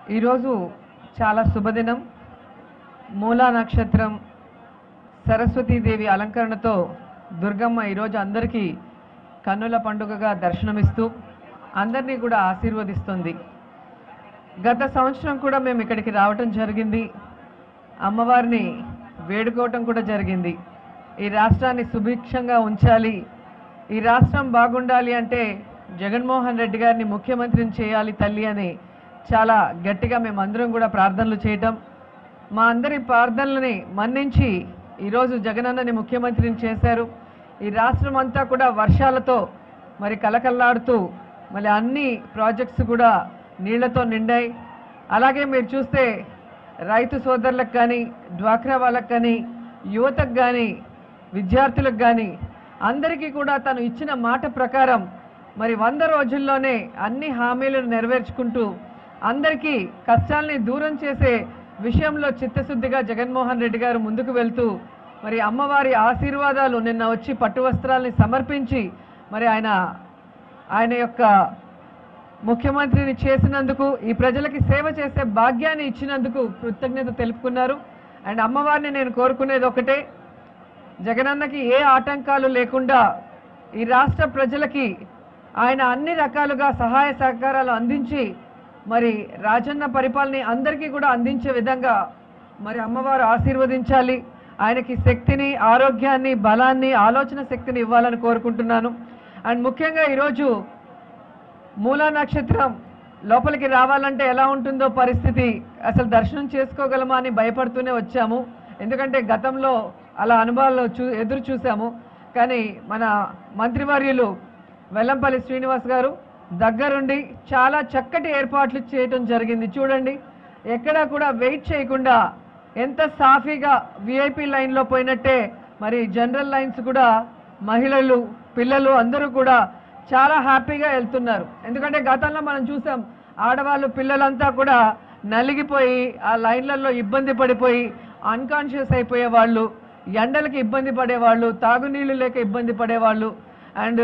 ఈరోజు చాలా శుభదినం మూలా నక్షత్రం సరస్వతీదేవి అలంకరణతో దుర్గమ్మ ఈరోజు అందరికీ కన్నుల పండుగగా దర్శనమిస్తూ అందరినీ కూడా ఆశీర్వదిస్తుంది గత సంవత్సరం కూడా మేము ఇక్కడికి రావటం జరిగింది అమ్మవారిని వేడుకోవటం కూడా జరిగింది ఈ రాష్ట్రాన్ని సుభిక్షంగా ఉంచాలి ఈ రాష్ట్రం బాగుండాలి అంటే జగన్మోహన్ రెడ్డి గారిని ముఖ్యమంత్రిని చేయాలి తల్లి అని చాలా గట్టిగా మేము అందరం కూడా ప్రార్థనలు చేయటం మా అందరి ప్రార్థనలని మన్నించి ఈరోజు జగనన్నని ముఖ్యమంత్రిని చేశారు ఈ రాష్ట్రం అంతా కూడా వర్షాలతో మరి కలకల్లాడుతూ మళ్ళీ అన్ని ప్రాజెక్ట్స్ కూడా నీళ్లతో నిండాయి అలాగే మీరు చూస్తే రైతు సోదరులకు కానీ డ్వాక్రా వాళ్ళకు కానీ యువతకు కానీ విద్యార్థులకు కానీ అందరికీ కూడా తను ఇచ్చిన మాట ప్రకారం మరి వంద రోజుల్లోనే అన్ని హామీలను నెరవేర్చుకుంటూ అందరికీ కష్టాల్ని దూరం చేసే విషయంలో చిత్తశుద్ధిగా జగన్మోహన్ రెడ్డి గారు ముందుకు వెళ్తూ మరి అమ్మవారి ఆశీర్వాదాలు నిన్న వచ్చి పట్టు వస్త్రాల్ని సమర్పించి మరి ఆయన ఆయన యొక్క ముఖ్యమంత్రిని చేసినందుకు ఈ ప్రజలకి సేవ చేసే భాగ్యాన్ని ఇచ్చినందుకు కృతజ్ఞత తెలుపుకున్నారు అండ్ అమ్మవారిని నేను కోరుకునేది ఒకటే జగనన్నకి ఏ ఆటంకాలు లేకుండా ఈ రాష్ట్ర ప్రజలకి ఆయన అన్ని రకాలుగా సహాయ సహకారాలు అందించి మరి రాజన్న పరిపాలన అందరికీ కూడా అందించే విధంగా మరి అమ్మవారు ఆశీర్వదించాలి ఆయనకి శక్తిని ఆరోగ్యాన్ని బలాన్ని ఆలోచన శక్తిని ఇవ్వాలని కోరుకుంటున్నాను అండ్ ముఖ్యంగా ఈరోజు మూలా నక్షత్రం లోపలికి రావాలంటే ఎలా ఉంటుందో పరిస్థితి అసలు దర్శనం చేసుకోగలమా అని భయపడుతూనే వచ్చాము ఎందుకంటే గతంలో అలా అనుభవాలు చూ ఎదురు చూసాము కానీ మన మంత్రివర్యులు వెల్లంపల్లి శ్రీనివాస్ గారు దగ్గరుండి చాలా చక్కటి ఏర్పాట్లు చేయటం జరిగింది చూడండి ఎక్కడా కూడా వెయిట్ చేయకుండా ఎంత సాఫీగా విఐపి లైన్లో పోయినట్టే మరి జనరల్ లైన్స్ కూడా మహిళలు పిల్లలు అందరూ కూడా చాలా హ్యాపీగా వెళ్తున్నారు ఎందుకంటే గతంలో మనం చూసాం ఆడవాళ్ళు పిల్లలంతా కూడా నలిగిపోయి ఆ లైన్లలో ఇబ్బంది పడిపోయి అన్కాన్షియస్ అయిపోయే వాళ్ళు ఎండలకి ఇబ్బంది పడేవాళ్ళు తాగునీళ్ళు లేక ఇబ్బంది పడేవాళ్ళు అండ్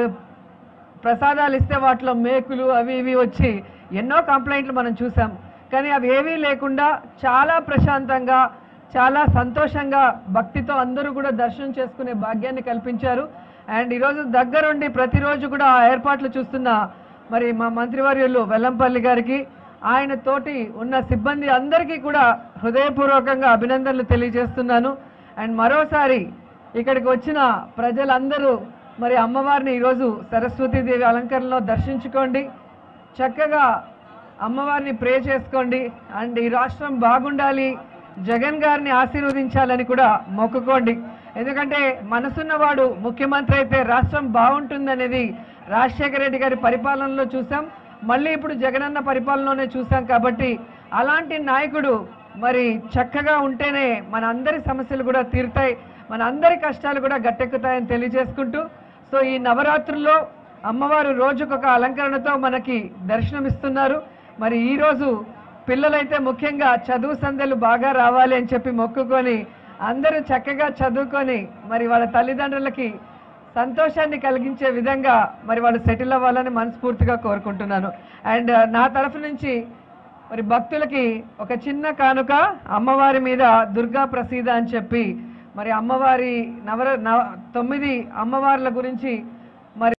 ప్రసాదాలు ఇస్తే వాటిలో మేకులు అవి ఇవి వచ్చి ఎన్నో కంప్లైంట్లు మనం చూసాం కానీ అవి ఏవీ లేకుండా చాలా ప్రశాంతంగా చాలా సంతోషంగా భక్తితో అందరూ కూడా దర్శనం చేసుకునే భాగ్యాన్ని కల్పించారు అండ్ ఈరోజు దగ్గరుండి ప్రతిరోజు కూడా ఆ ఏర్పాట్లు చూస్తున్న మరి మా మంత్రివర్యులు వెల్లంపల్లి గారికి ఆయన తోటి ఉన్న సిబ్బంది అందరికీ కూడా హృదయపూర్వకంగా అభినందనలు తెలియజేస్తున్నాను అండ్ మరోసారి ఇక్కడికి వచ్చిన ప్రజలందరూ మరి అమ్మవారిని ఈరోజు సరస్వతీదేవి అలంకరణలో దర్శించుకోండి చక్కగా అమ్మవారిని ప్రే చేసుకోండి అండ్ ఈ రాష్ట్రం బాగుండాలి జగన్ గారిని ఆశీర్వదించాలని కూడా మొక్కుకోండి ఎందుకంటే మనసున్నవాడు ముఖ్యమంత్రి అయితే రాష్ట్రం బాగుంటుందనేది రాజశేఖర రెడ్డి గారి పరిపాలనలో చూసాం మళ్ళీ ఇప్పుడు జగనన్న పరిపాలనలోనే చూసాం కాబట్టి అలాంటి నాయకుడు మరి చక్కగా ఉంటేనే మన అందరి సమస్యలు కూడా తీరుతాయి మన అందరి కష్టాలు కూడా గట్టెక్కుతాయని తెలియజేసుకుంటూ సో ఈ నవరాత్రుల్లో అమ్మవారు రోజుకొక అలంకరణతో మనకి దర్శనమిస్తున్నారు మరి ఈ రోజు పిల్లలైతే ముఖ్యంగా చదువు సంధ్యలు బాగా రావాలి అని చెప్పి మొక్కుకొని అందరూ చక్కగా చదువుకొని మరి వాళ్ళ తల్లిదండ్రులకి సంతోషాన్ని కలిగించే విధంగా మరి వాళ్ళు సెటిల్ అవ్వాలని మనస్ఫూర్తిగా కోరుకుంటున్నాను అండ్ నా తరఫు నుంచి మరి భక్తులకి ఒక చిన్న కానుక అమ్మవారి మీద దుర్గా ప్రసీద అని చెప్పి మరి అమ్మవారి నవర నవ తొమ్మిది అమ్మవార్ల గురించి